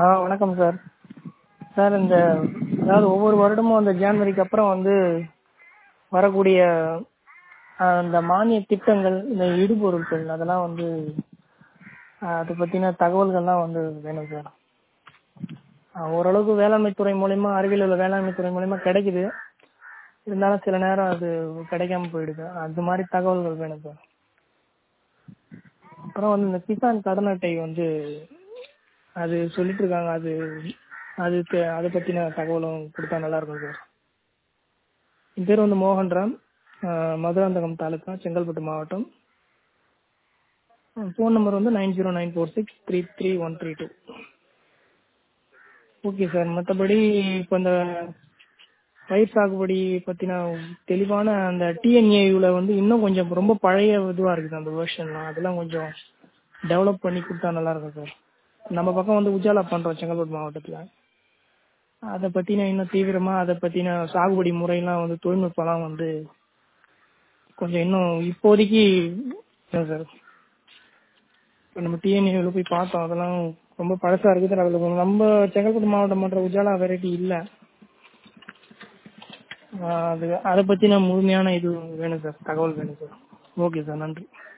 ஆ வணக்கம் sir sir இந்த அதாவது ஒவ்வொரு வருடமும் அந்த ஜான்வரிக்கு அப்புறம் வந்து வரக்கூடிய அந்த மானிய திட்டங்கள் இந்த இடுபொருட்கள் அதெல்லாம் வந்து அதை பற்றின தகவல்கள்லாம் வந்து வேணும் சார் ஓரளவுக்கு வேளாண்மை துறை மூலயமா அருகில் உள்ள வேளாண்மை துறை மூலயமா கிடைக்குது இருந்தாலும் சில நேரம் அது கிடைக்காம போயிடுது அது மாதிரி தகவல்கள் வேணும் சார் அப்புறம் வந்து இந்த கிசான் கடன் அட்டை வந்து அது சொல்லிட்டு இருக்காங்க அது அதுக்கு அதை பற்றின தகவலும் கொடுத்தா நல்லா இருக்கும் சார் என் பேர் வந்து மோகன்ராம் மதுராந்தகம் தாலுக்கா செங்கல்பட்டு மாவட்டம் ஃபோன் நம்பர் வந்து nine zero nine four six three three one three two okay sir மற்றபடி இப்போ இந்த பயிர் சாகுபடி பற்றின தெளிவான அந்த டிஎன்ஏயூவில் வந்து இன்னும் கொஞ்சம் ரொம்ப பழைய இதுவாக இருக்குது அந்த வேர்ஷன்லாம் அதெல்லாம் கொஞ்சம் டெவலப் பண்ணி கொடுத்தா நல்லா இருக்கும் சார் நம்ம பக்கம் வந்து உஜாலா பண்ணுறோம் செங்கல்பட்டு மாவட்டத்தில் அதை பற்றின இன்னும் தீவிரமாக அதை பற்றின சாகுபடி முறையெல்லாம் வந்து தொழில்நுட்பம்லாம் வந்து கொஞ்சம் இன்னும் இப்போதைக்கு சார் இப்போ நம்ம டிஎன்ஏவில் போய் பார்த்தோம் அதெல்லாம் ரொம்ப பழசாக இருக்குது அதில் நம்ம செங்கல்பட்டு மாவட்டம் பண்ணுற உஜாலா வெரைட்டி இல்லை அது அதை பற்றின முழுமையான இது வேணும் சார் தகவல் வேணும் சார் ஓகே சார் நன்றி